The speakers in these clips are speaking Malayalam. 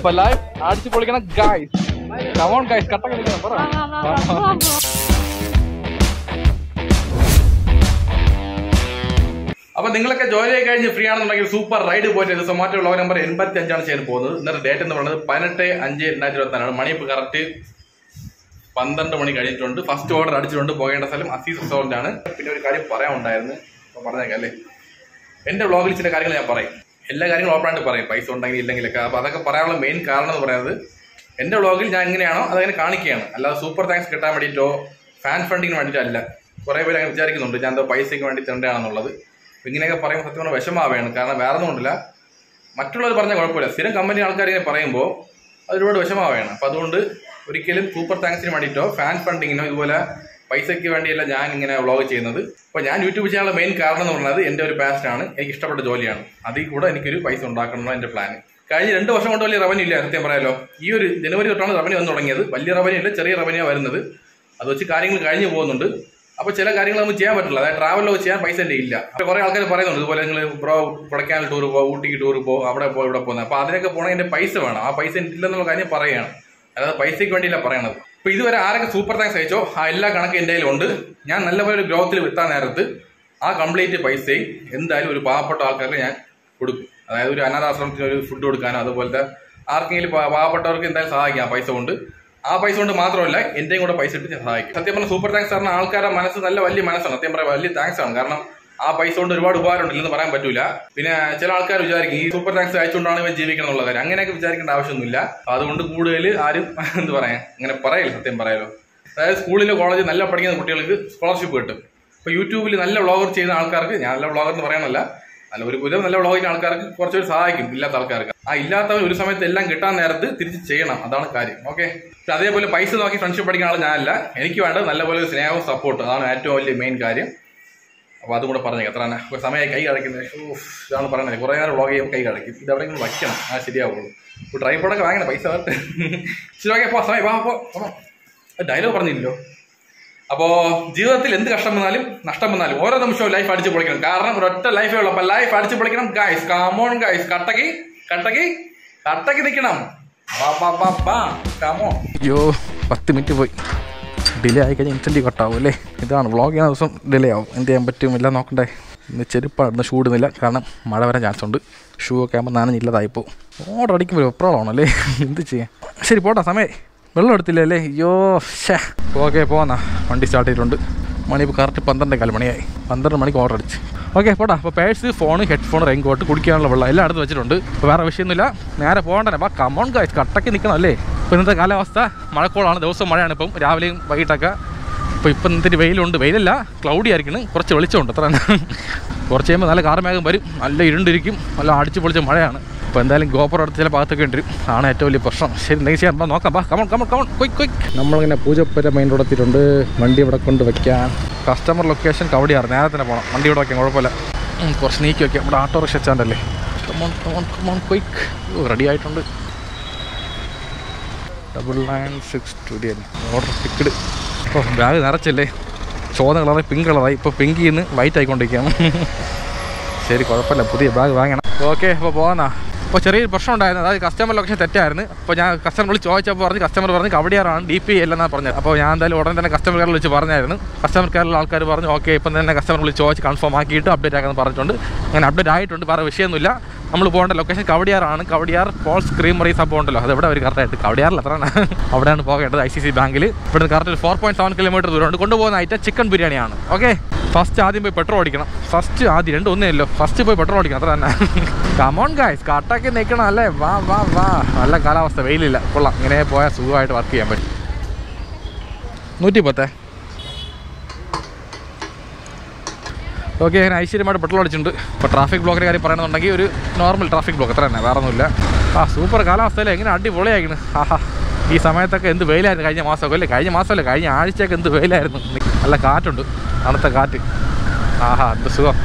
അപ്പൊ ലൈവ് അടിച്ചു പൊളിക്കണം ഗായ്സ് കമോൺ ഗായ്സ് കട്ട കളിക്കണം പറ അപ്പൊ നിങ്ങളൊക്കെ ജോലി ആയി കഴിഞ്ഞ് ഫ്രീ ആണെന്നുണ്ടെങ്കിൽ സൂപ്പർ റൈഡ് പോയിട്ട് സൊമാറ്റോ ലോക നമ്പർ എൺപത്തി അഞ്ചാണ് ചെയ്യാൻ പോകുന്നത് ഇന്നത്തെ ഡേറ്റ് എന്ന് പറയുന്നത് പതിനെട്ട് അഞ്ച് രണ്ടായിരത്തി ഇരുപത്തിനാലാണ് മണി ഇപ്പോൾ കറക്റ്റ് പന്ത്രണ്ട് മണി കഴിഞ്ഞിട്ടുണ്ട് ഫസ്റ്റ് ഓർഡർ അടിച്ചിട്ടുണ്ട് പോകേണ്ട സ്ഥലം അസീസ് റെസ്റ്റോറന്റ് ആണ് പിന്നെ ഒരു കാര്യം പറയാൻ ഉണ്ടായിരുന്നു അപ്പൊ പറഞ്ഞേക്കാം അല്ലേ എന്റെ വ്ളോഗിൽ ചില കാര്യങ്ങൾ ഞാൻ പറയും എല്ലാ കാര്യങ്ങളും ഓപ്പൺ ആയിട്ട് പറയും പൈസ ഉണ്ടെങ്കിൽ ഇല്ലെങ്കിലൊക്കെ അപ്പൊ അതൊക്കെ പറയാനുള്ള മെയിൻ കാരണം എന്ന് പറയുന്നത് എന്റെ വ്ളോഗിൽ ഞാൻ എങ്ങനെയാണോ അതങ്ങനെ കാണിക്കുകയാണ് അല്ലാതെ സൂപ്പർ താങ്ക്സ് കിട്ടാൻ വേണ്ടിയിട്ടോ ഫാൻ ഫണ്ടിങ്ങിന് വേണ്ടിയിട്ടല്ല കുറെ പേര് അങ്ങനെ വിചാരിക്കുന്നുണ്ട് ഞാൻ എന്തോ പൈസയ്ക്ക് വേണ്ടി തരേണ്ടതാണെന്നുള്ളത് അപ്പൊ ഇങ്ങനെയൊക്കെ പറയുമ്പോൾ സത്യം പറഞ്ഞാൽ വിഷമാവുകയാണ് കാരണം വേറെ ഒന്നും കൊണ്ടില്ല മറ്റുള്ളവർ പറഞ്ഞാൽ കുഴപ്പമില്ല സ്ഥിരം കമ്പനി ആൾക്കാർ ഇങ്ങനെ പറയുമ്പോൾ അത് ഒരുപാട് വിഷമാവുകയാണ് അപ്പൊ അതുകൊണ്ട് ഒരിക്കലും സൂപ്പർ താങ്ക്സിന് വേണ്ടിയിട്ടോ ഫാൻ ഫണ്ടിങ്ങിനോ ഇതുപോലെ പൈസയ്ക്ക് വേണ്ടിയല്ല ഞാൻ ഇങ്ങനെ വ്ളോഗ് ചെയ്യുന്നത് അപ്പോൾ ഞാൻ യൂട്യൂബ് ചെയ്യാനുള്ള മെയിൻ കാരണം എന്ന് പറയുന്നത് എൻ്റെ ഒരു പാഷനാണ് എനിക്ക് ഇഷ്ടപ്പെട്ട ജോലിയാണ് അതിൽ കൂടെ എനിക്കൊരു പൈസ ഉണ്ടാക്കണം എൻ്റെ പ്ലാൻ കഴിഞ്ഞ രണ്ട് വർഷം കൊണ്ട് വലിയ റവന്യൂ ഇല്ല സത്യം പറയാലോ ഈ ഒരു ജനുവരി തൊട്ടാണ് റവന്യൂ വന്നു തുടങ്ങിയത് വലിയ റവന്യൂ ഇല്ല ചെറിയ റവന്യൂ വരുന്നത് അത് വെച്ച് കാര്യങ്ങൾ കഴിഞ്ഞു പോകുന്നുണ്ട് അപ്പോൾ ചില കാര്യങ്ങൾ നമുക്ക് ചെയ്യാൻ പറ്റില്ല അതായത് ട്രാവലൊക്കെ ചെയ്യാൻ പൈസ എൻ്റെ ഇല്ല അപ്പോൾ കുറേ ആൾക്കാർ പറയുന്നുണ്ട് ഇതുപോലെ നിങ്ങൾ ബ്രോ കൊടക്കാനൽ ടൂർ പോകും ഊട്ടിക്ക് ടൂർ പോകും അവിടെ പോകും ഇവിടെ പോകുന്നത് അപ്പോൾ അതിനൊക്കെ പോകണമെങ്കിൽ എൻ്റെ പൈസ വേണം ആ പൈസ എൻ്റെ ഇല്ലെന്നുള്ള കാര്യം പറയുകയാണ് അല്ലാതെ പൈസയ്ക്ക് വേണ്ടിയില്ല പറയണത് അപ്പൊ ഇതുവരെ ആരൊക്കെ സൂപ്പർ താങ്ക്സ് അയച്ചോ ആ എല്ലാ കണക്കും എൻ്റെ കയ്യിലുണ്ട് ഞാൻ നല്ലപോലെ ഒരു ഗ്രോത്തിൽ വിത്താൻ നേരത്ത് ആ കംപ്ലീറ്റ് പൈസയും എന്തായാലും ഒരു പാവപ്പെട്ട ആൾക്കാർക്ക് ഞാൻ കൊടുക്കും അതായത് ഒരു അനാഥാശ്രമത്തിന് ഒരു ഫുഡ് കൊടുക്കാനോ അതുപോലത്തെ ആർക്കെങ്കിലും പാ- പാവപ്പെട്ടവർക്ക് എന്തായാലും സഹായിക്കാം ആ പൈസ കൊണ്ട് ആ പൈസ കൊണ്ട് മാത്രമല്ല എന്റെയും കൂടെ പൈസ ഇട്ട് ഞാൻ സഹായിക്കും സത്യം പറഞ്ഞാൽ സൂപ്പർ താങ്ക്സ് പറഞ്ഞ ആൾക്കാരുടെ മനസ്സ് നല്ല വലിയ മനസ്സാണ് സത്യം പറയാം വലിയ താങ്ക്സ് ആണ് കാരണം ആ പൈസ കൊണ്ട് ഒരുപാട് ഉപകാരം ഉണ്ടെന്ന് പറയാൻ പറ്റൂല പിന്നെ ചില ആൾക്കാർ വിചാരിക്കും ഈ സൂപ്പർ താങ്ക്സ് അയച്ചുകൊണ്ടാണ് ഇവൻ ജീവിക്കണം എന്നുള്ള കാര്യം അങ്ങനെയൊക്കെ വിചാരിക്കേണ്ട ആവശ്യമൊന്നുമില്ല അതുകൊണ്ട് കൂടുതൽ ആരും എന്ത് പറയാൻ അങ്ങനെ പറയില്ല സത്യം പറയാലോ അതായത് സ്കൂളിലോ കോളേജിൽ നല്ല പഠിക്കുന്ന കുട്ടികൾക്ക് സ്കോളർഷിപ്പ് കിട്ടും ഇപ്പൊ യൂട്യൂബിൽ നല്ല വ്ളോഗർ ചെയ്യുന്ന ആൾക്കാർക്ക് ഞാൻ നല്ല വ്ളോഗർ എന്ന് പറയണല്ല അല്ല ഒരു ഒരു നല്ല വ്ളോഗ് ചെയ്യുന്ന ആൾക്കാർക്ക് കുറച്ചുകൂടി സഹായിക്കും ഇല്ലാത്ത ആൾക്കാർക്ക് ആ ഇല്ലാത്തവർ ഒരു സമയത്ത് എല്ലാം കിട്ടാൻ നേരത്ത് തിരിച്ച് ചെയ്യണം അതാണ് കാര്യം ഓക്കെ അതേപോലെ പൈസ നോക്കി ഫ്രണ്ട്ഷിപ്പ് പഠിക്കുന്ന ആൾ ഞാനല്ല എനിക്ക് വേണ്ടത് നല്ലപോലെ ഒരു സ്നേഹവും സപ്പോർട്ട് അതാണ് ഏറ്റവും വലിയ മെയിൻ കാര്യം അപ്പോൾ അതും കൂടെ പറഞ്ഞേക്കാം എത്ര തന്നെ ഇപ്പൊ സമയമായി കൈ കഴിക്കുന്നത് ഇതാണ് പറയുന്നത് കുറേ നേരം വ്ളോഗ് ചെയ്യുമ്പോൾ കൈ കഴിക്കും ഇത് എവിടെയെങ്കിലും വയ്ക്കണം ആ ശരിയാവുള്ളൂ ഇപ്പോൾ ട്രൈപ്പോഡൊക്കെ വാങ്ങണം പൈസ വേണ്ട ശരി ഓക്കെ പോ സമയം വാ പോ ഡയലോഗ് പറഞ്ഞില്ലല്ലോ അപ്പോ ജീവിതത്തിൽ എന്ത് കഷ്ടം വന്നാലും നഷ്ടം വന്നാലും ഓരോ നിമിഷവും ലൈഫ് അടിച്ചു പൊളിക്കണം കാരണം ഒരൊറ്റ ലൈഫേ ഉള്ളൂ അപ്പൊ ലൈഫ് അടിച്ചു പൊളിക്കണം ഗൈസ് കാമോൺ ഗൈസ് കട്ടക്ക് കട്ടക്ക് കട്ടക്ക് നിൽക്കണം കാമോൺ അയ്യോ പത്ത് മിനിറ്റ് പോയി ഡിലേ ആയി കഴിഞ്ഞാൽ ഇൻസ്റ്റൻറ്റ് കട്ടാവും അല്ലേ ഇതാണ് വ്ളോഗ് ചെയ്യുന്ന ദിവസം ഡിലേ ആവും എന്ത് ചെയ്യാൻ പറ്റും എല്ലാം നോക്കണ്ടേ ഇന്ന് ചെരുപ്പാണ് ഇന്ന് ഷൂ ഇടുന്നില്ല കാരണം മഴ വരാൻ ചാൻസ് ഉണ്ട് ഷൂ ഒക്കെ ആകുമ്പോൾ നനഞ്ഞില്ലതായിപ്പോൾ ഓർഡർ അടിക്കുമ്പോൾ വെപ്രാളമാണല്ലേ എന്ത് ചെയ്യാം ശരി പോട്ടാ സമയം വെള്ളം എടുത്തില്ല അല്ലേ അയ്യോ ഷേ ഓക്കെ പോന്നാ വണ്ടി സ്റ്റാർട്ട് ചെയ്തിട്ടുണ്ട് മണി ഇപ്പോൾ കറക്റ്റ് പന്ത്രണ്ട് കാല് മണിയായി പന്ത്രണ്ട് മണിക്ക് ഓർഡർ അടിച്ച് ഓക്കെ പോട്ടാ അപ്പോൾ പേഴ്സ് ഫോൺ ഹെഡ്ഫോൺ റെയിൻകോട്ട് കുടിക്കാനുള്ള വെള്ളം എല്ലാം അടുത്ത് വെച്ചിട്ടുണ്ട് അപ്പോൾ വേറെ വിഷയമൊന്നുമില്ല നേരെ പോകണ്ടേ വാ കമോൺ ഗായ്സ് കട്ടക്ക് നിൽക്കണം അല്ലേ ഇപ്പോൾ ഇന്നത്തെ കാലാവസ്ഥ മഴക്കോളാണ് ദിവസം മഴയാണ് ഇപ്പം രാവിലെയും വൈകിട്ടൊക്കെ ഇപ്പോൾ ഇപ്പം ഇത്തിരി വെയിലുണ്ട് വെയിലല്ല ക്ലൗഡി ആയിരിക്കണം കുറച്ച് വെളിച്ചമുണ്ട് അത്ര തന്നെ കുറച്ച് കഴിയുമ്പോൾ നല്ല കാർമേഘം വരും നല്ല ഇരുണ്ടിരിക്കും നല്ല അടിച്ച് പൊളിച്ച മഴയാണ് അപ്പോൾ എന്തായാലും ഗോപുരം അടുത്ത് ചില ഭാഗത്തൊക്കെ ഉണ്ട് ആണ് ഏറ്റവും വലിയ പ്രശ്നം ശരി എന്തെങ്കിലും ചെയ്യാൻ വാ, നോക്കാം ബാ come on come on come on quick quick നമ്മളിങ്ങനെ പൂജപ്പുര മെയിൻ റോഡ് എത്തിയിട്ടുണ്ട് വണ്ടി ഇവിടെ കൊണ്ട് വെക്കാൻ കസ്റ്റമർ ലൊക്കേഷൻ കവടിയാണ് നേരെ തന്നെ പോകണം വണ്ടി ഇവിടെ വയ്ക്കാം കുഴപ്പമില്ല ഉം, കുറച്ച് നീക്കി വയ്ക്കാം ഇവിടെ ആട്ടോ റിക്ഷ സ്റ്റാൻഡല്ലേ come on come on come on quick ready ആയിട്ടുണ്ട് double nine six studio order picked ഓ ബാഗ് നിറച്ചല്ലേ ചുവന്ന കളറായി പിങ്ക് കളറായി ഇപ്പോൾ പിങ്കിൽ നിന്ന് വൈറ്റ് ആയിക്കൊണ്ടിരിക്കുകയാണ് ശരി കുഴപ്പമില്ല പുതിയ ബാഗ് വാങ്ങണം ഓക്കെ അപ്പോൾ പോകാന്നാ അപ്പോൾ ചെറിയൊരു പ്രശ്നം ഉണ്ടായിരുന്നു അതായത് കസ്റ്റമർ ലൊക്കേഷൻ തെറ്റായിരുന്നു അപ്പോൾ ഞാൻ കസ്റ്റമർ വിളിച്ച് ചോദിച്ചപ്പോൾ പറഞ്ഞ് കസ്റ്റമർ പറഞ്ഞ് കവടിയാറാണ് ഡി പി അല്ലെന്നാണ് പറഞ്ഞത് അപ്പോൾ ഞാൻ എന്തായാലും ഉടനെ തന്നെ കസ്റ്റമർ കെയറിൽ വിളിച്ച് പറഞ്ഞായിരുന്നു കസ്റ്റമർ കെയറിലുള്ള ആൾക്കാർ പറഞ്ഞു ഓക്കെ ഇപ്പം തന്നെ കസ്റ്റമർ വിളിച്ച് ചോദിച്ച് കൺഫേം ആക്കിയിട്ട് അപ്ഡേറ്റ് ആക്കാമെന്ന് പറഞ്ഞിട്ടുണ്ട് അങ്ങനെ അപ്ഡേറ്റ് ആയിട്ടുണ്ട് വേറെ വിഷയമൊന്നുമില്ല നമ്മൾ പോകേണ്ട ലൊക്കേഷൻ കവടിയാറാണ് കവടിയാർ പോൾസ് ക്രീമറി സംഭവം ഉണ്ടല്ലോ അത് എവിടെ ഒരു കറക്റ്റായിട്ട് കവടിയാറിൽ അത്രയാണ് അവിടെയാണ് പോകേണ്ടത് ഐ സി സി ബാങ്കിൽ ഇവിടുന്ന് കറക്റ്റ് ഒരു ഫോർ പോയിന്റ് സെവൻ കിലോമീറ്റർ ദൂരമുണ്ട് കൊണ്ടുപോകുന്ന ഐറ്റം ചിക്കൻ ബിരിയാണിയാണ് ഓക്കെ ഫസ്റ്റ് ആദ്യം പോയി പെട്രോൾ അടിക്കണം ഫസ്റ്റ് ആദ്യം രണ്ടും ഒന്നേ അല്ലോ ഫസ്റ്റ് പോയി പെട്രോൾ അടിക്കണം അത്ര തന്നെ കമോൺ ഗായ്സ് കട്ടാക്കി നിൽക്കണം അല്ലേ വാ വാ വാ നല്ല കാലാവസ്ഥ വെയിലില്ല കൊള്ളാം ഇങ്ങനെ പോയാൽ സുഖമായിട്ട് വർക്ക് ചെയ്യാൻ പറ്റും നൂറ്റി പത്തേ ഓക്കെ ഞാൻ ഐശ്വര്യമായിട്ട് പെട്രോൾ അടിച്ചിട്ടുണ്ട് ഇപ്പോൾ ട്രാഫിക് ബ്ലോക്കിൻ്റെ കാര്യം പറയണമെന്നുണ്ടെങ്കിൽ ഒരു നോർമൽ ട്രാഫിക് ബ്ലോക്ക് അത്ര തന്നെ വേറെ ഒന്നുമില്ല ആ സൂപ്പർ കാലാവസ്ഥയിൽ എങ്ങനെ അടിപൊളിയായിരുന്നു ആഹാ ഈ സമയത്തൊക്കെ എന്ത് വെയിലായിരുന്നു കഴിഞ്ഞ മാസമൊക്കെ അല്ലേ കഴിഞ്ഞ മാസമല്ല കഴിഞ്ഞ ആഴ്ചയൊക്കെ എന്ത് വെയിലായിരുന്നു നല്ല കാറ്റുണ്ട് തണുത്ത കാറ്റ് ആഹാ എന്ത് സുഖം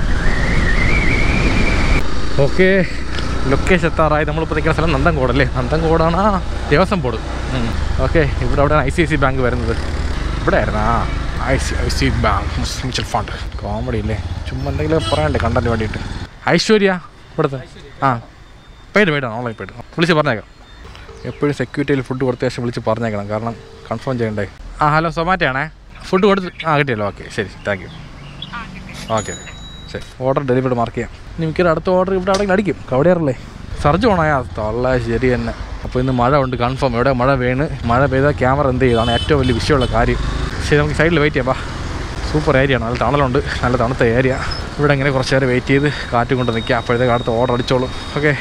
ഓക്കെ ലൊക്കേഷൻ എത്താറായി നമ്മളിപ്പോൾ നിൽക്കുന്ന സ്ഥലം നന്തൻകോട് അല്ലേ നന്തൻകോടാണ് ആ ദേവസ്വം ബോർഡ് ഓക്കെ ഇവിടെ അവിടെയാണ് I C I C bank വരുന്നത് ഇവിടെ ആയിരുന്നു ആ I C I C bank mutual fund comedy ഇല്ലേ ചുമ്മാ എന്തെങ്കിലും പറയണ്ടേ കണ്ടന്റ് വേണ്ടിയിട്ട് ഐശ്വര്യ ഇവിടുത്തെ ആ പെയ്ഡ് പെയ്ഡാണ് ഓൺലൈൻ പെയ്ഡ് വിളിച്ച് പറഞ്ഞേക്കാം എപ്പോഴും സെക്യൂരിറ്റിയിൽ ഫുഡ് കൊടുത്ത ശേഷം വിളിച്ച് പറഞ്ഞേക്കണം കാരണം കൺഫേം ചെയ്യണ്ടേ ആ ഹലോ സൊമാറ്റോ ആണേ ഫുഡ് കൊടുത്ത് ആ കിട്ടിയല്ലോ ഓക്കെ ശരി താങ്ക് യു ഓക്കെ ശരി ഓർഡർ ഡെലിവറി മാർക്ക് ചെയ്യാം ഇനി മിക്കവാറും അടുത്ത ഓർഡർ ഇവിടെ അവിടെ അടിക്കും കവടിയാറല്ലേ സർജ് ഓണായാ തൊള്ള ശരി തന്നെ അപ്പോൾ ഇന്ന് മഴ ഉണ്ട് കൺഫേം ഇവിടെ മഴ വീണ് മഴ പെയ്താൽ ക്യാമറ എന്ത് ചെയ്താണ് ഏറ്റവും വലിയ വിഷയമുള്ള കാര്യം ശരി നമുക്ക് സൈഡിൽ വെയിറ്റ് ചെയ്യാം വാ സൂപ്പർ ഏരിയ ആണ് നല്ല തണലുണ്ട് നല്ല തണുത്ത ഏരിയ ഇവിടെ ഇങ്ങനെ കുറച്ച് നേരം വെയിറ്റ് ചെയ്ത് കാറ്റും കൊണ്ട് നിൽക്കുക അപ്പോഴത്തേക്ക് അടുത്ത ഓർഡർ അടിച്ചോളൂ ഓക്കെ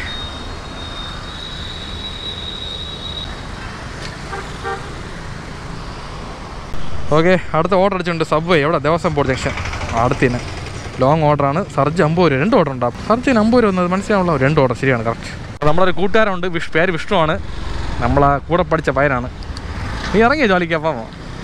ഓക്കെ അടുത്ത ഓർഡർ അടിച്ചിട്ടുണ്ട് സബ്വേ എവിടെ ദേവസ്വം ബോർഡ് ജംഗ്ഷൻ അടുത്തിന് ലോങ് ഓർഡറാണ് സർജ് അമ്പത് രൂപ രണ്ട് ഓർഡർ ഉണ്ടാവും സർജിന് അമ്പത് രൂപ വന്നത് മനസ്സിലാവുള്ള രണ്ട് ഓർഡർ ശരിയാണ് കറക്റ്റ് നമ്മളൊരു കൂട്ടുകാരുണ്ട് വിഷ് പേര് വിഷ്ണുവാണ് നമ്മളാ കൂടെ പഠിച്ച പയ്യനാണ് നീ ഇറങ്ങിയ ജോലിക്ക് അപ്പം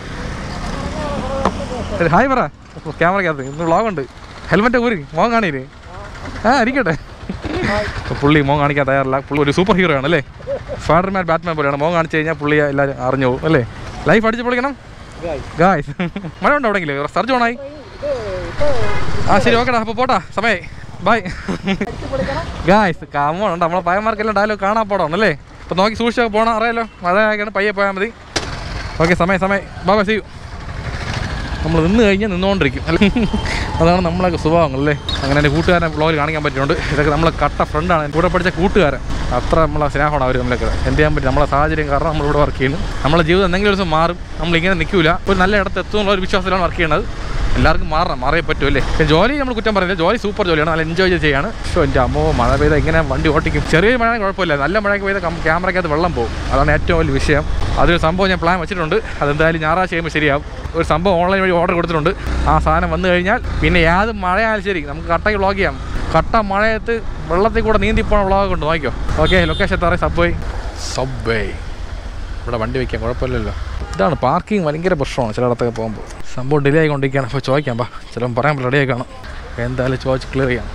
ശരി, ഹായ് പറ ക്യാമറയ്ക്കകത്ത് ഇന്ന് വ്ളോഗുണ്ട് ഹെൽമെറ്റ് ഊരി മോൻ കാണിയില്ലേ ആ ഇരിക്കട്ടെ ഇപ്പൊ പുള്ളി മോൻ കാണിക്കാൻ തയ്യാറില്ല പുള്ളി ഒരു സൂപ്പർ ഹീറോ ആണ് അല്ലേ സ്പാഡർമാൻ ബാറ്റ്മാൻ പോലെയാണ് മോൻ കാണിച്ചു കഴിഞ്ഞാൽ പുള്ളി എല്ലാവരും അറിഞ്ഞു പോകും അല്ലേ ലൈഫ് അടിച്ച് പൊളിക്കണം ഗായ് മഴ ഉണ്ടോ എവിടെയെങ്കിലും സർജ് ഓണായി ആ ശരി ഓക്കെടാ അപ്പോൾ പോട്ടാ സമയ ബൈ ഗായ്സ് കാമോണ്ട് നമ്മളെ പയ്യന്മാർക്കെല്ലാം ഡയലോഗ് കാണാൻ പോടാണ് അല്ലേ അപ്പോൾ നോക്കി സൂക്ഷിച്ചൊക്കെ പോകണം അറിയാലോ മഴ ആയിക്കാണ് പയ്യെ പോയാൽ മതി ഓക്കെ സമയം സമയം ബാബാ സി നമ്മൾ നിന്ന് കഴിഞ്ഞാൽ നിന്നുകൊണ്ടിരിക്കും അല്ലേ അതാണ് നമ്മളൊക്കെ സ്വഭാവങ്ങൾ അല്ലേ അങ്ങനെ എൻ്റെ കൂട്ടുകാരനെ ബ്ലോഗിൽ കാണിക്കാൻ പറ്റുന്നുണ്ട് ഇതൊക്കെ നമ്മളെ കട്ട ഫ്രണ്ടാണ് കൂടെ പഠിച്ച കൂട്ടുകാരൻ അത്ര നമ്മളെ സ്നേഹമാണ് അവർ നമ്മളൊക്കെ എന്ത് ചെയ്യാൻ പറ്റും നമ്മളെ സാഹചര്യം കാരണം നമ്മളിവിടെ വർക്ക് ചെയ്യുന്നു നമ്മളെ ജീവിതം എന്തെങ്കിലും ഒരു ദിവസം മാറും നമ്മളിങ്ങനെ നിൽക്കില്ല ഒരു നല്ല ഇടത്ത് എത്തുന്നുള്ള ഒരു വിശ്വാസത്തിലാണ് വർക്ക് ചെയ്യുന്നത് എല്ലാവർക്കും മാറണം മാറിയേ പറ്റും അല്ലേ പിന്നെ ജോലി നമ്മൾ കുറ്റം പറയില്ല ജോലി സൂപ്പർ ജോലിയാണ് നല്ല എൻജോയ് ചെയ്ത് ചെയ്യാണ് പക്ഷേ എൻ്റെ അമ്മോ മഴ പെയ്താൽ ഇങ്ങനെ വണ്ടി ഓട്ടിക്കും ചെറിയ മഴ കുഴപ്പമില്ല നല്ല മഴയൊക്കെ പെയ്താൽ കം- ക്യാമറയ്ക്കകത്ത് വെള്ളം പോകും അതാണ് ഏറ്റവും വലിയ വിഷയം അതൊരു സംഭവം ഞാൻ പ്ലാൻ വെച്ചിട്ടുണ്ട് അതെന്തായാലും ഞായറാഴ്ച ചെയ്യുമ്പോൾ ശരിയാവും ഒരു സംഭവം ഓൺലൈൻ വഴി ഓർഡർ കൊടുത്തിട്ടുണ്ട് ആ സാധനം വന്നു കഴിഞ്ഞാൽ പിന്നെ ഏത് മഴയായാലും ശരി നമുക്ക് കട്ടയ്ക്ക് വ്ളോഗ് ചെയ്യാം കട്ട മഴയത്ത് വെള്ളത്തിൽ കൂടെ നീന്തി പോണ വ്ളോഗ് ഉണ്ട് നോക്കിയോ ഓക്കെ ലൊക്കേഷൻ എത്താറേ സബ്വേ സബ്വേ ഇവിടെ വണ്ടി വയ്ക്കാം കുഴപ്പമില്ലല്ലോ ഇതാണ് പാർക്കിംഗ് ഭയങ്കര പ്രശ്നമാണ് ചിലയിടത്തൊക്കെ പോകുമ്പോൾ സംഭവം ഡിലേ ആയിക്കൊണ്ടിരിക്കുകയാണ് അപ്പോൾ ചോദിക്കാം ബാ ചിലപ്പോൾ പറയാൻ റെഡി ആയി കാണും എന്തായാലും ചോദിച്ച് ക്ലിയർ ചെയ്യാം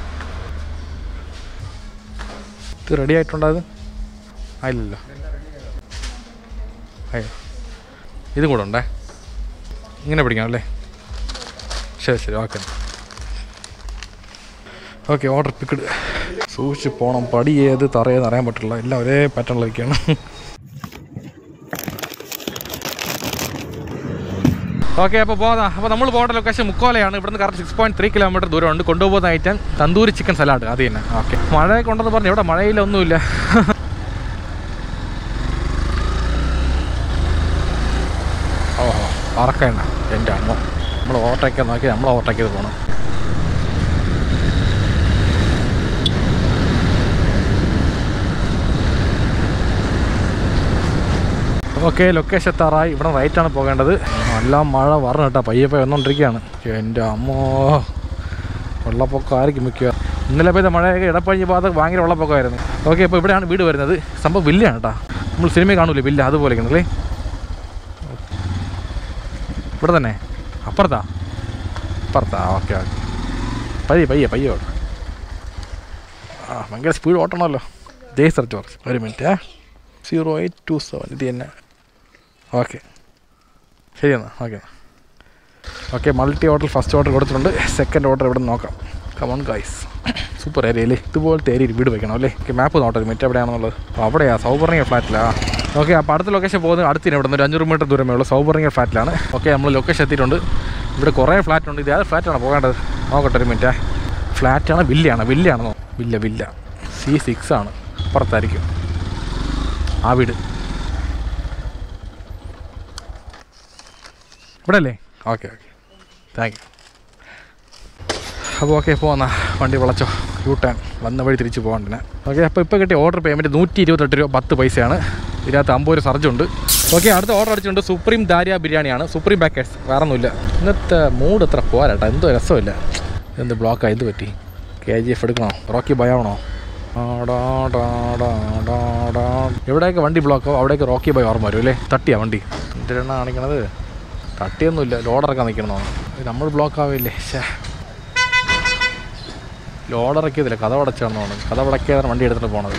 ഇത് റെഡി ആയിട്ടുണ്ടായത് ആയില്ലല്ലോ അയ്യോ ഇതും കൂടെ ഉണ്ടേ ഇങ്ങനെ പിടിക്കണം അല്ലേ ശരി ശരി ഓക്കെ ഓക്കെ ഓർഡർ പിക്കഡ് സൂക്ഷിച്ച് പോകണം പടി ഏത് തറയെന്ന് അറിയാൻ പറ്റില്ല എല്ലാം ഒരേ പാറ്റേണിലൊക്കെയാണ് ഓക്കെ അപ്പോൾ പോകാം അപ്പോൾ നമ്മൾ പോകേണ്ട ലൊക്കേഷൻ മുക്കോലയാണ് ഇവിടുന്ന് correct six point three kilometre ദൂരമുണ്ട് കൊണ്ടുപോകുന്ന ഐറ്റം തന്തൂരി ചിക്കൻ സലാഡ് അത് തന്നെ ഓക്കെ മഴയൊക്കെ ഉണ്ടെന്ന് പറഞ്ഞു ഇവിടെ മഴയിലൊന്നുമില്ല ഓഹോ പറക്കണ്ട എൻ്റെ അമ്മ നമ്മൾ ഓവർടേക്ക് നോക്കി നമ്മൾ ഓവർടേക്ക് ചെയ്ത് പോകണം ഓക്കെ ലൊക്കേഷൻ എത്താറായി ഇവിടെ റൈറ്റാണ് പോകേണ്ടത് നല്ല മഴ വരണം കേട്ടോ പയ്യെ പോയി വന്നുകൊണ്ടിരിക്കുകയാണ് എൻ്റെ അമ്മോ വെള്ളപ്പൊക്കം ആയിരിക്കും മിക്കുക ഇന്നലെ പെയ്ത മഴയൊക്കെ ഇടപ്പഴിഞ്ഞ ഭാഗത്ത് ഭയങ്കര വെള്ളപ്പൊക്കമായിരുന്നു ഓക്കെ അപ്പോൾ ഇവിടെയാണ് വീട് വരുന്നത് സംഭവം വില്ലയാണ് കേട്ടോ നമ്മൾ സിനിമ കാണൂലേ വില്ല അതുപോലെ അല്ലേ ഇവിടെ തന്നെ അപ്പുറത്താ അപ്പുറത്താ ഓക്കെ ഓക്കെ പയ്യെ പയ്യെ പയ്യെ ഓടും ആ ഭയങ്കര സ്പീഡ് ഓട്ടണമല്ലോ ജയ് സെർച്ച് വർക്ക് ഒരു minute zero eight two seven ഇത് തന്നെ ഓക്കെ ശരി എന്നാൽ okay okay multi order first order കൊടുത്തിട്ടുണ്ട് സെക്കൻഡ് ഓർഡർ ഇവിടെ നിന്ന് നോക്കാം കമോൺ ഗൈസ് സൂപ്പർ ഏരിയ അല്ലേ ഇതുപോലത്തെ ഏരിയയിൽ വീട് വെക്കണം അല്ലേ ഓക്കെ മാപ്പ് നോട്ടെ മറ്റേ എവിടെയാണെന്നുള്ളത് അപ്പോൾ അവിടെയാ സൗപർണിക ഫ്ലാറ്റിലാ ഓക്കെ അപ്പോൾ അടുത്ത ലൊക്കേഷൻ പോകുന്നത് അടുത്തിന് ഇവിടെ നിന്ന് ഒരു അഞ്ഞൂറ് മീറ്റർ ദൂരമേ ഉള്ളൂ സൗപർണിക ഫ്ലാറ്റിലാണ് ഓക്കെ നമ്മൾ ലൊക്കേഷൻ എത്തിയിട്ടുണ്ട് ഇവിടെ കുറേ ഫ്ലാറ്റ് ഉണ്ട് ഇത് ഏത് ഫ്ലാറ്റാണ് പോകേണ്ടത് നോക്കട്ടെ ഒരു മിനിറ്റേ ഫ്ലാറ്റാണ് വില്ലയാണ് വില്ലയാണെന്നോ വില്ല വില്ല സി സിക്സ് ആണ് അപ്പുറത്തായിരിക്കും ആ വീട് ഇവിടെ അല്ലേ ഓക്കെ ഓക്കെ താങ്ക് യു അപ്പോൾ ഓക്കെ പോന്നാ വണ്ടി വിളച്ചോ യൂ ടേൺ വന്ന വഴി തിരിച്ച് പോകണ്ടിന് ഓക്കെ അപ്പോൾ ഇപ്പോൾ കിട്ടിയ ഓർഡർ പേയ്മെൻറ്റ് നൂറ്റി ഇരുപത്തെട്ട് രൂപ പത്ത് പൈസയാണ് ഇതിനകത്ത് അമ്പത് രൂപ സർജുണ്ട് ഓക്കെ അടുത്ത ഓർഡർ അടിച്ചിട്ടുണ്ട് സുപ്രീം ദാരിയ ബിരിയാണിയാണ് സുപ്രീം പാക്കേഴ്സ് വേറെ ഒന്നുമില്ല ഇന്നത്തെ മൂഡ് എത്ര പോരാട്ടോ എന്തോ രസമില്ല എന്ത് ബ്ലോക്കാണ് എന്ത് പറ്റി കെ ജി എഫ് എടുക്കണോ റോക്കി ബയ ആവണോ ആടാ ഡാ ഡാ ഡാ ഡാ. എവിടെയൊക്കെ വണ്ടി ബ്ലോക്കോ അവിടെയൊക്കെ റോക്കി ബൈ ഓർമ്മ വരും അല്ലേ തട്ടിയാ വണ്ടി എന്തിനാണ് കാണിക്കണത് തട്ടിയൊന്നുമില്ല ലോഡറൊക്കെ നിൽക്കണമെന്നോ നമ്മൾ ബ്ലോക്ക് ആവില്ലേ ശേ ലോഡറക്കിയതില്ല കഥ അടച്ചാണെന്നാണ് കഥ അടക്കിയതാണ് വണ്ടി എടുത്തിട്ട് പോണത്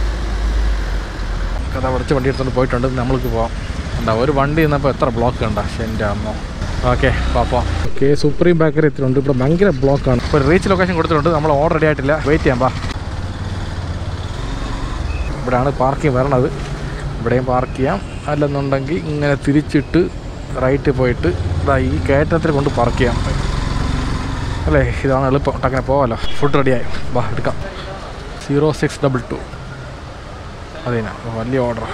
കഥ അടച്ച് വണ്ടി എടുത്തുകൊണ്ട് പോയിട്ടുണ്ട് നമ്മൾക്ക് പോവാം എന്താ ഒരു വണ്ടി നിന്നപ്പോൾ എത്ര ബ്ലോക്ക് കണ്ട പക്ഷെ എൻ്റെ അമ്മ ഓക്കെ പാപ്പോ ഓക്കെ സുപ്രീം ബേക്കറി എത്തിയിട്ടുണ്ട് ഇവിടെ ഭയങ്കര ബ്ലോക്കാണ് ഇപ്പോൾ റീച്ച് ലൊക്കേഷൻ കൊടുത്തിട്ടുണ്ട് നമ്മൾ ഓർഡർ റെഡി ആയിട്ടില്ല വെയിറ്റ് ചെയ്യാം പാ ഇവിടെയാണ് പാർക്കിംഗ് വരണത് ഇവിടെയും പാർക്ക് ചെയ്യാം അല്ലെന്നുണ്ടെങ്കിൽ ഇങ്ങനെ തിരിച്ചിട്ട് റൈറ്റ് പോയിട്ട് ഇതാ ഈ കയറ്റത്തിൽ കൊണ്ട് പാർക്ക് ചെയ്യാം അല്ലേ ഇതാണ് എളുപ്പം അങ്ങനെ പോകാമല്ലോ ഫുഡ് റെഡിയായി വാ എടുക്കാം സീറോ സിക്സ് ഡബിൾ ടു അതേനാ വലിയ ഓർഡർ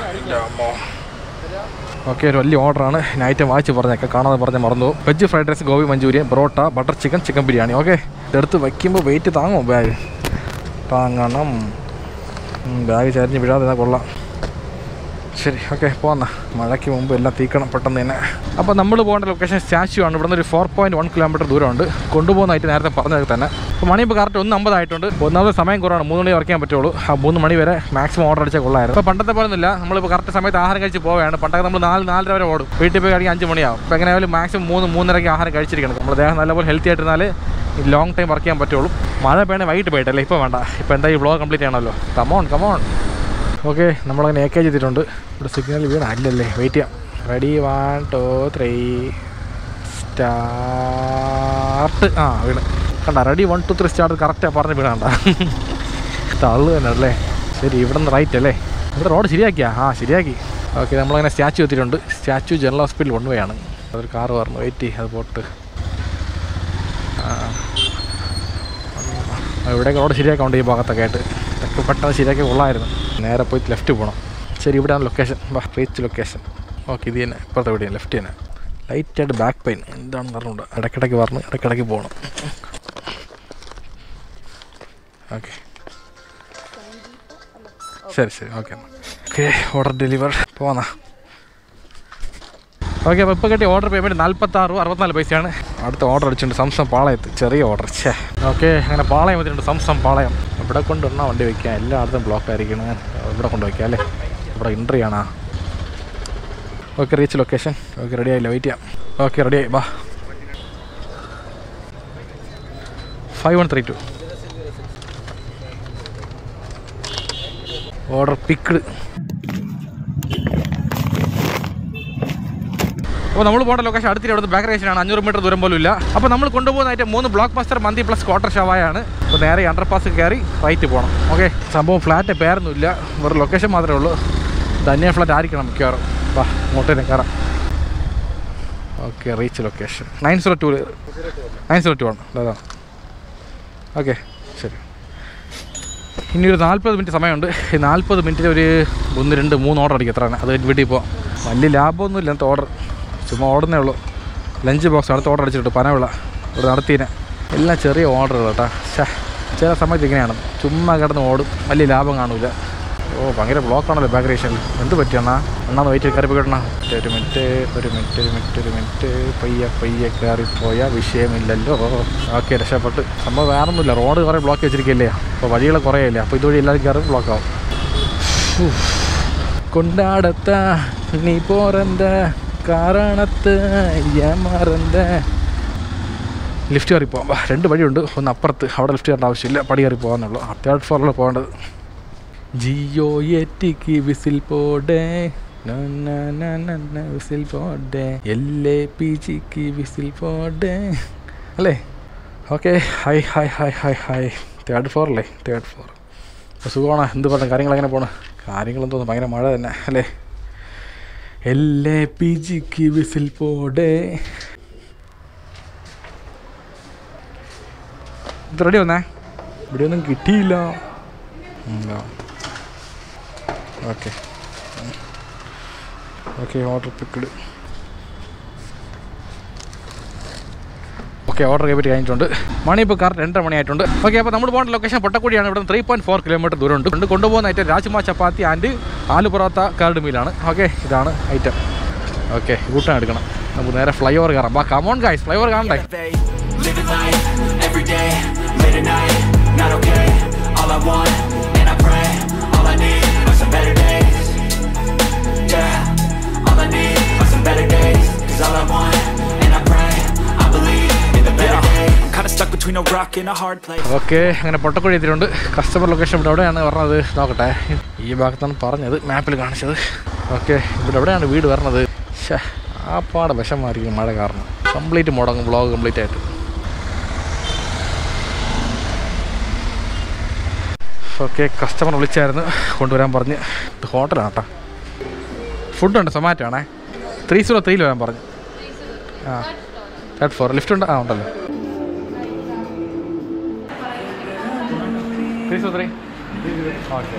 ഓക്കെ ഒരു വലിയ ഓർഡറാണ് നൈറ്റ് വായിച്ച് പറഞ്ഞേക്കാം കാണാതെ പറഞ്ഞ മറന്നു veg fried rice gobi manchurian parotta butter chicken chicken biryani okay ഇതെടുത്ത് വയ്ക്കുമ്പോൾ വെയിറ്റ് താങ്ങുമോ ബാഗ് താങ്ങണം ബാഗ് ചരിഞ്ഞ് വീഴാതെ ഇരുന്നാൽ കൊള്ളാം ശരി ഓക്കെ പോന്ന മഴയ്ക്ക് മുമ്പ് എല്ലാം തീക്കണം പെട്ടെന്ന് തന്നെ അപ്പോൾ നമ്മൾ പോകേണ്ട ലൊക്കേഷൻ സ്റ്റാച്യു ആണ് ഇവിടുന്ന് ഒരു ഫോർ പോയിൻറ്റ് വൺ കിലോമീറ്റർ ദൂരമുണ്ട് കൊണ്ടുപോകുന്നതായിട്ട് നേരത്തെ പറഞ്ഞത് തന്നെ അപ്പോൾ മണി ഇപ്പോൾ കറക്റ്റ് ഒന്ന് അമ്പതായിട്ടുണ്ട് ഒന്നാമത് സമയം കുറവാണ് മൂന്ന് മണി വർക്ക് ചെയ്യാൻ പറ്റുള്ളൂ ആ മൂന്ന് മണി വരെ മാക്സിമം ഓർഡർ അടിച്ചാൽ കൊള്ളായിരുന്നു അപ്പോൾ പണ്ടത്തെ പോലെ ഒന്നുമില്ല നമ്മളിപ്പോൾ കറക്റ്റ് സമയത്ത് ആഹാരം കഴിച്ച് പോവുകയാണ് പണ്ടൊക്കെ നമ്മൾ നാല് നാലര വരെ ഓടും വീട്ടിൽ പോയി കഴിക്കാൻ അഞ്ച് മണിയാവും അപ്പോൾ എങ്ങനെയായാലും മാക്സിമം മൂന്ന് മൂന്നരയ്ക്ക് ആഹാരം കഴിച്ചിരിക്കണം നമ്മൾ ദേഹം നല്ലപോലെ ഹെൽത്തി ആയിട്ടിരുന്നാൽ ലോങ് ടൈം വർക്ക് ചെയ്യാൻ പറ്റുള്ളൂ മഴ വേണേൽ വൈകിട്ട് പോയിട്ടല്ലേ ഇപ്പോൾ വേണ്ട ഇപ്പോൾ എന്താ ഈ വ്ളോഗ് കംപ്ലീറ്റ് ചെയ്യണമല്ലോ കമോൺ കമോൺ ഓക്കെ നമ്മളങ്ങനെ എ കെ ചെയ്തിട്ടുണ്ട് ഇവിടെ സിഗ്നൽ വീണ അല്ലല്ലേ വെയിറ്റ് ചെയ്യാം ready one two three start ആ വീണ് കണ്ട ready one two three start കറക്റ്റാണ് പറഞ്ഞ് വീണണ്ട തള്ളു തന്നെ അല്ലേ ശരി ഇവിടെ നിന്ന് റൈറ്റ് അല്ലേ ഇവിടെ റോഡ് ശരിയാക്കിയാ ആ ശരിയാക്കി ഓക്കെ നമ്മളങ്ങനെ സ്റ്റാച്ചു എത്തിയിട്ടുണ്ട് statue general hospital one way ആണ് അതൊരു കാറ് പറഞ്ഞു വെയിറ്റ് ചെയ്യും അത് പോട്ട് ആ ഇവിടെയൊക്കെ റോഡ് ശരിയാക്കാണ്ട് ഈ ഭാഗത്തൊക്കെ ആയിട്ട് ഇതൊക്കെ പെട്ടെന്ന് ശരിയാക്കി കൊള്ളായിരുന്നു നേരെ പോയി ലെഫ്റ്റ് പോകണം ശരി ഇവിടെയാണ് ലൊക്കേഷൻ വാ റീച്ച് ലൊക്കേഷൻ ഓക്കെ ഇത് തന്നെ ഇപ്പുറത്തെ എവിടെയാണ് ലെഫ്റ്റ് തന്നെ ലൈറ്റായിട്ട് ബാക്ക് പെയിൻ എന്താണെന്ന് പറഞ്ഞുകൊണ്ട് ഇടയ്ക്കിടയ്ക്ക് പറഞ്ഞ് ഇടയ്ക്കിടയ്ക്ക് പോകണം ഓക്കെ ശരി ശരി ഓക്കെ ഓക്കെ ഓർഡർ ഡെലിവർ പോന്നാ ഓക്കെ അപ്പോൾ ഇപ്പോൾ കിട്ടിയ ഓർഡർ പേയ്മെൻറ്റ് നാൽപ്പത്താറ് അറുപത്തിനാല് പൈസയാണ് അടുത്ത ഓർഡർ അടിച്ചിട്ടുണ്ട് സംസം പാളയത്ത് ചെറിയ ഓർഡർ ഛേ ഓക്കെ അങ്ങനെ പാളയം എത്തിയിട്ടുണ്ട് സംസം പാളയം ഇവിടെ കൊണ്ടുവന്നാൽ വണ്ടി വയ്ക്കാം എല്ലായിടത്തും ബ്ലോക്ക് ആയിരിക്കണം ഇവിടെ കൊണ്ട് വയ്ക്കാം അല്ലേ ഇവിടെ എൻട്രി ആണോ okay reach location okay ready ആയില്ല വെയിറ്റ് ചെയ്യാം ഓക്കെ റെഡി ആയി ബാ five one three two order picked അപ്പോൾ നമ്മൾ പോകേണ്ട ലൊക്കേഷൻ അടുത്തിട്ട് അവിടുത്തെ ബാക്ക് റേഷനാണ് അഞ്ഞൂറ് മീറ്റർ ദൂരം പോലും ഇല്ല അപ്പോൾ നമ്മൾ കൊണ്ടുപോകുന്നതായിട്ട് മൂന്ന് blockbuster mandi plus quarter ഷവായാണ് അപ്പോൾ നേരെ അണ്ടർ പാസ് കയറി റൈറ്റ് പോകണം ഓക്കെ സംഭവം ഫ്ലാറ്റ് പേരൊന്നുമില്ല വെറും ലൊക്കേഷൻ മാത്രമേ ഉള്ളൂ ധന്യ ഫ്ലാറ്റ് ആയിരിക്കണം മിക്കവാറും വാ ഇങ്ങോട്ടേനെ കയറാം okay reach location nine zero two nine zero two ആണ് അതാ ഓക്കെ ശരി ഇനി ഒരു നാൽപ്പത് മിനിറ്റ് സമയമുണ്ട് ഈ നാൽപ്പത് മിനിറ്റിൽ ഒരു ഒന്ന് രണ്ട് മൂന്ന് ഓർഡർ അടിക്കും എത്രയാണ് അത് കഴിഞ്ഞ് വീട്ടിൽ പോവാം വലിയ ലാഭമൊന്നുമില്ല ഇന്നത്തെ ഓർഡർ ചുമ്മാ ഓടുന്നേ ഉള്ളൂ ലഞ്ച് ബോക്സ് അടുത്ത ഓർഡർ അടിച്ചിട്ട് പനവിള ഇവിടെ നടത്തിയതിനെ എല്ലാം ചെറിയ ഓർഡറുകൾ കേട്ടോ ഷാ ചില സമയത്ത് ഇങ്ങനെയാണ് ചുമ്മാ കിടന്ന് ഓടും വലിയ ലാഭം കാണൂല ഓ ഭയങ്കര ബ്ലോക്കാണല്ലോ ബാക്ക് റേഷനിൽ എന്ത് പറ്റിയണ്ണാ അണ്ണാന്ന് വെയിറ്റ് കയറി പോയിട്ടണ ഒരു മിനിറ്റ് ഒരു മിനിറ്റ് ഒരു മിനിറ്റ് ഒരു മിനിറ്റ് പയ്യെ പയ്യെ കയറിപ്പോയ വിഷയമില്ലല്ലോ ഓക്കെ രക്ഷപ്പെട്ട് സംഭവം വേറെ ഒന്നുമില്ല റോഡ് കുറേ ബ്ലോക്ക് വെച്ചിരിക്കില്ലേ അപ്പോൾ വഴികൾ കുറേ ഇല്ലേ അപ്പോൾ ഇതുവഴി എല്ലാവരും കയറി ബ്ലോക്ക് ആവും കൊണ്ടാടത്ത നീ പോറന്ത കാരണത്ത് മറന്ത ലിഫ്റ്റ് കയറി പോകാം വാ, രണ്ട് വഴിയുണ്ട് ഒന്ന് അപ്പുറത്ത് അവിടെ ലിഫ്റ്റ് കയറേണ്ട ആവശ്യമില്ല പടി കയറി പോകാന്നുള്ളൂ തേർഡ് ഫ്ലോറിൽ പോകേണ്ടത് ജിയോ എറ്റിക്ക് വിസിൽ പോടേ ന, ന, ന, ന, ന, വിസിൽ പോടേ എൽ എ പി ജിക്ക് വിസിൽ പോടേ അല്ലേ okay hi hi hi hi hi third ഫ്ലോറല്ലേ തേർഡ് ഫ്ലോർ അപ്പോൾ സുഖമാണ് എന്ത് പറഞ്ഞ കാര്യങ്ങൾ എങ്ങനെ പോണ് കാര്യങ്ങളെന്ന് തോന്നുന്നു ഭയങ്കര മഴ തന്നെ അല്ലേ എൽ എ പി ജിക്ക് വിസിൽ പോടേ ഇത് റെഡി വന്നേ ഇവിടെ ഒന്നും കിട്ടിയില്ല okay okay order picked okay order ചെയ്തിട്ട് കഴിഞ്ഞിട്ടുണ്ട് മണി ഇപ്പോൾ കറക്റ്റ് രണ്ടര മണിയായിട്ടുണ്ട് ഓക്കെ അപ്പോൾ നമ്മൾ പോകുന്ന ലൊക്കേഷൻ പൊട്ടക്കുടിയാണ് ഇവിടെ ത്രീ പോയിൻറ്റ് ഫോർ കിലോമീറ്റർ ദൂരമുണ്ട് കൊണ്ട് കൊണ്ടുപോകുന്ന ഐറ്റം രാജ്മ ചപ്പാത്തി ആൻഡ് ആലു പൊറോത്ത കരട് മീലാണ് ഓക്കെ ഇതാണ് ഐറ്റം ഓക്കെ കൂട്ടാൻ എടുക്കണം നമുക്ക് നേരെ ഫ്ലൈ ഓവർ കയറാം ബാ കമോൺ ഗൈസ് ഫ്ലൈ ഓവർ കാണണ്ടേ Living life every day, late at night, not okay. All I want, and I pray, all I need are some better days. Yeah, all I need are some better days. Cause all I want, and I pray, I believe in the better days. I'm kinda stuck between a rock and a hard place. Okay അങ്ങനെ പൊട്ടക്കുഴി എത്തിയിട്ടുണ്ട് കസ്റ്റമർ ലൊക്കേഷൻ ഇവിടെ എവിടെയാണ് പറഞ്ഞത് നോക്കട്ടെ ഈ ഭാഗത്താണ് പറഞ്ഞത് മാപ്പിൽ കാണിച്ചത് ഓക്കെ ഇവിടെ എവിടെയാണ് വീട് വരണത് ശ്ശേ, ആ പാടെ വിഷമായിരിക്കും മഴ കാരണം കംപ്ലീറ്റ് മുടങ്ങും വ്ളോഗ് കംപ്ലീറ്റ് ആയിട്ട് ഓക്കെ കസ്റ്റമർ വിളിച്ചായിരുന്നു കൊണ്ടുവരാൻ പറഞ്ഞ് ഇത് ഹോട്ടലാണ് കേട്ടോ ഫുഡുണ്ട് സൊമാറ്റോ ആണേ ത്രീ സീറോ ത്രീയിൽ വരാൻ പറഞ്ഞു ആ തേർഡ് ഫ്ലോർ ലിഫ്റ്റ് ഉണ്ട് ആ ഉണ്ടല്ലോ three zero three okay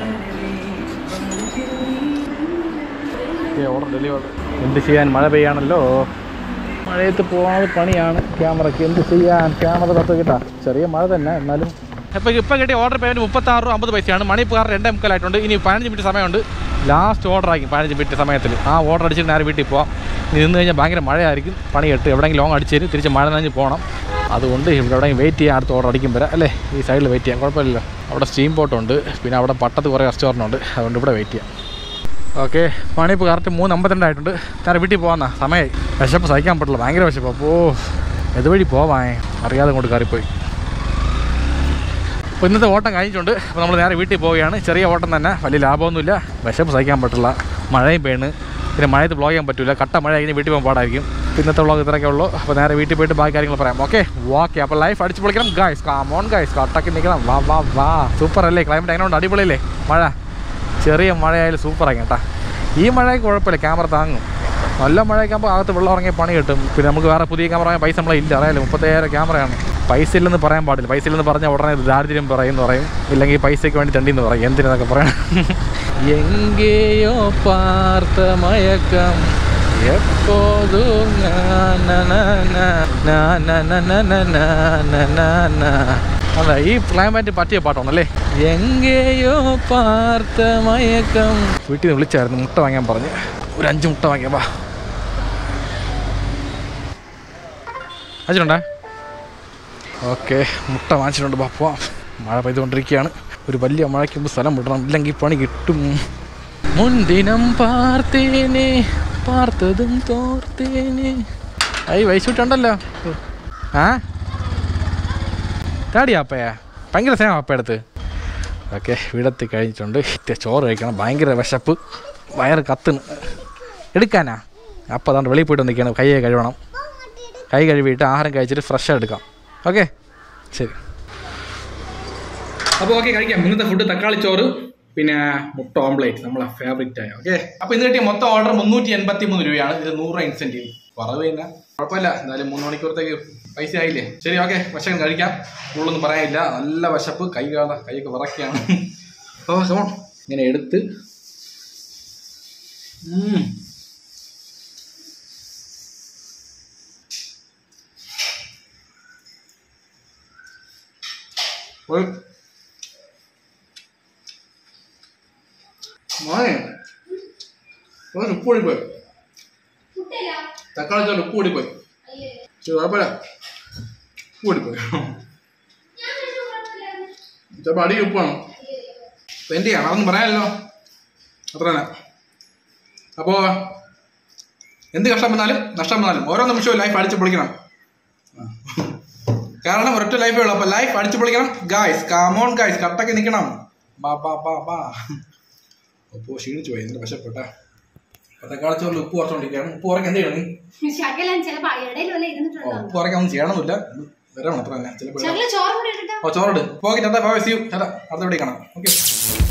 order deliver എന്ത് ചെയ്യാൻ മഴ പെയ്യാണല്ലോ മഴയത്ത് പോകാതെ പണിയാണ് ക്യാമറയ്ക്ക് എന്ത് ചെയ്യാൻ ക്യാമറ തത്ത് കിട്ടാ ചെറിയ മഴ തന്നെ എന്നാലും ഇപ്പോൾ ഇപ്പോൾ കിട്ടിയ ഓർഡർ പേയ്മെൻറ്റ് മുപ്പത്താറ് രൂപ അമ്പത് പൈസയാണ് മണിപ്പൂർ രണ്ടേ മുക്കാലായിട്ടുണ്ട് ഇനി പതിനഞ്ച് മിനിറ്റ് സമയമുണ്ട് ലാസ്റ്റ് ഓർഡർ ആയിരിക്കും പതിനഞ്ച് മിനിറ്റ് സമയത്തിൽ ആ ഓർഡർ അടിച്ചിട്ട് നേരെ വീട്ടിൽ പോവാം ഇനി നിന്ന് കഴിഞ്ഞാൽ ഭയങ്കര മഴയായിരിക്കും പണി കെട്ട് എവിടെയെങ്കിലും ലോങ് അടിച്ച് തരും തിരിച്ച് മഴ നനഞ്ഞ് പോകണം അതുകൊണ്ട് ഇവിടെ എവിടെയെങ്കിലും വെയിറ്റ് ചെയ്യാൻ അടുത്ത ഓർഡർ അടിക്കും വരാം അല്ലേ ഈ സൈഡിൽ വെയിറ്റ് ചെയ്യാം കുഴപ്പമില്ലല്ലോ അവിടെ സ്റ്റീം ബോട്ടുണ്ട് പിന്നെ അവിടെ പട്ടത്ത് കുറേ റെസ്റ്റോറൻ്റ് ഉണ്ട് അതുകൊണ്ട് ഇവിടെ വെയിറ്റ് ചെയ്യാം ഓക്കെ പണി ഇപ്പോൾ കറക്റ്റ് മൂന്ന് അമ്പത്തിരണ്ടായിട്ടുണ്ട് നേരെ വീട്ടിൽ പോകാന്നാ സമയമായി വിശപ്പ് സഹിക്കാൻ പറ്റില്ല ഭയങ്കര വിശപ്പ് അപ്പോൾ ഇതുവഴി പോവാൻ അറിയാതെ കൊണ്ട് കയറിപ്പോയി അപ്പോൾ ഇന്നത്തെ ഓട്ടം കഴിഞ്ഞിട്ടുണ്ട് അപ്പോൾ നമ്മൾ നേരെ വീട്ടിൽ പോവുകയാണ് ചെറിയ ഓട്ടം തന്നെ വലിയ ലാഭമൊന്നുമില്ല വിശപ്പ് സഹിക്കാൻ പറ്റില്ല മഴയും പെയ്ണ് പിന്നെ മഴയത്ത് ബ്ലോഗ് ചെയ്യാൻ പറ്റില്ല കട്ട മഴ കഴിഞ്ഞ് വീട്ടിൽ പോകാൻ പാടായിരിക്കും അപ്പോൾ ഇന്നത്തെ വ്ളോഗ് ഇത്രയൊക്കെ ഉള്ളൂ അപ്പോൾ നേരെ വീട്ടിൽ പോയിട്ട് ബാക്കി കാര്യങ്ങൾ പറയാം ഓക്കെ ഓക്കെ അപ്പോൾ ലൈഫ് അടിച്ച് പൊളിക്കണം ഗായ്സ് കാമോൺ ഗായ്സ് കട്ടക്ക് നിൽക്കണം വാ വാ വാ സൂപ്പർ അല്ലേ ക്ലൈമറ്റ് എങ്ങനെയുണ്ട് അടിപൊളിയല്ലേ മഴ ചെറിയ മഴയായാലും സൂപ്പറായി കേട്ടാ ഈ മഴയ്ക്ക് കുഴപ്പമില്ല ക്യാമറ താങ്ങും നല്ല മഴയൊക്കെ ആകുമ്പോൾ അകത്ത് വെള്ളം ഇറങ്ങിയ പണി കിട്ടും പിന്നെ നമുക്ക് വേറെ പുതിയ ക്യാമറ വാങ്ങിയ പൈസ നമ്മളെ ഇല്ല അറിയാലോ മുപ്പത്തയ്യായിരം ക്യാമറയാണ് പൈസ ഇല്ലെന്ന് പറയാൻ പാടില്ല പൈസ ഇല്ലെന്ന് പറഞ്ഞാൽ ഉടനെ ഇത് ദാരിദ്ര്യം പറയും എന്ന് പറയും ഇല്ലെങ്കിൽ പൈസയ്ക്ക് വേണ്ടി തണ്ടിന്ന് പറയും എന്തിനൊക്കെ പറയണം എങ്കേയോ പാർത്ത മയക്കം എപ്പോതും അല്ല ഈ ക്ലൈമാറ്റ് പറ്റിയ പാട്ടാണല്ലേ എങ്കേയോ പാർത്ത മയക്കം വീട്ടിൽ നിന്ന് വിളിച്ചായിരുന്നു മുട്ട വാങ്ങാൻ പറഞ്ഞ് ഒരു അഞ്ച് മുട്ട വാങ്ങിയാ വാ അച്ഛനുണ്ടേ ഓക്കെ മുട്ട വാങ്ങിച്ചിട്ടുണ്ട് ബാപ്പ മഴ പെയ്തുകൊണ്ടിരിക്കുകയാണ് ഒരു വലിയ മഴയ്ക്ക് മുമ്പ് സ്ഥലം വിടണം ഇല്ലെങ്കിൽ പണി കിട്ടും മുൻദിനം പാർത്തേനെ പാർത്തതും തോർത്തേനെ ഐ വയസ്സുട്ടുണ്ടല്ലോ ആ താടിയാ അപ്പയാ ഭയങ്കര സ്നേഹം അപ്പയടുത്ത് ഓക്കെ വീടെത്തി കഴിഞ്ഞിട്ടുണ്ട് ഇത്തിരി ചോറ് കഴിക്കണം ഭയങ്കര വിശപ്പ് വയറ് കത്തുന്നു എടുക്കാനാ അപ്പോൾ അതുകൊണ്ട് വെളിയിൽ പോയിട്ട് നിൽക്കണം കൈയെ കഴുകണം കൈ കഴുകിയിട്ട് ആഹാരം കഴിച്ചിട്ട് ഫ്രഷ് എടുക്കാം ഓക്കെ ശരി അപ്പോൾ ഓക്കെ കഴിക്കാം ഇന്നത്തെ ഫുഡ് തക്കാളി ചോറ് പിന്നെ മുട്ട ഓംപ്ലേറ്റ് നമ്മളെ ഫേവറേറ്റ് ആയ ഓക്കെ അപ്പോൾ ഇന്ന് കിട്ടിയ മൊത്തം ഓർഡർ മുന്നൂറ്റി എൺപത്തി മൂന്ന് രൂപയാണ് ഇത് നൂറ് ഇൻസെൻറ്റീവ് കുറവ് തന്നെ കുഴപ്പമില്ല എന്തായാലും മൂന്ന് മണിക്കൂറത്തേക്ക് പൈസ ആയില്ലേ ശരി ഓക്കെ ഭക്ഷണം കഴിക്കാം കൂടുതലൊന്നും പറയാനില്ല നല്ല വിശപ്പ് കൈ കാണാ കൈയൊക്കെ വിറക്കുകയാണ് ഓ കമോൺ ഇങ്ങനെ എടുത്ത് ഉം. ഒരു മോനെ കുറച്ച് ഉപ്പ് കൂടിപ്പോയി തക്കാളി ചോറ് ഉപ്പ് കൂടിപ്പോയി ശരി കുഴപ്പമില്ല ഉപ്പ് കൂടിപ്പോയി ചിലപ്പോൾ അടി ഉപ്പാണ് അപ്പൊ എന്ത് ചെയ്യണം അതൊന്നും പറയാനല്ലോ അത്ര തന്നെ അപ്പോൾ എന്ത് കഷ്ടം വന്നാലും നഷ്ടം വന്നാലും ഓരോ നിമിഷവും ലൈഫ് അടിച്ചു പൊളിക്കണം കാരണം ഒരൊറ്റ ലൈഫേ ഉള്ളൂ അപ്പൊ ലൈഫ് അടിച്ചു പൊളിക്കണം ഗായ്സ് കാമോൺ ഗായ്സ് കട്ടൊക്കെ നിൽക്കണം ബാ ബാ ബാ ബാ അപ്പോൾ ക്ഷീണിച്ചു പോയി എന്നിട്ട് വിശപ്പെട്ടെ അപ്പൊ തക്കാളി ചോറിൽ ഉപ്പ് കുറച്ചുകൊണ്ടിരിക്കുകയാണ് ഉപ്പ് കുറയ്ക്കാൻ എന്ത് ചെയ്യണം നീ? ശകലം ചിലപ്പോ ഇടയിൽ വല്ല ഓ, ഇരുന്നിട്ടുണ്ടോ ഉപ്പ് കുറയ്ക്കാൻ ഒന്നും ചെയ്യണമില്ല വരണം അത്ര തന്നെ ചിലപ്പോൾ ശകലം ചോറ് കൂടി ഇട്ടിട്ട് ഓ ചോറുണ്ട് പോക്കി ചേട്ടാ ബൈ സി യു ചേട്ടാ അടുത്ത വീട്ടിൽ കാണാം ഓക്കെ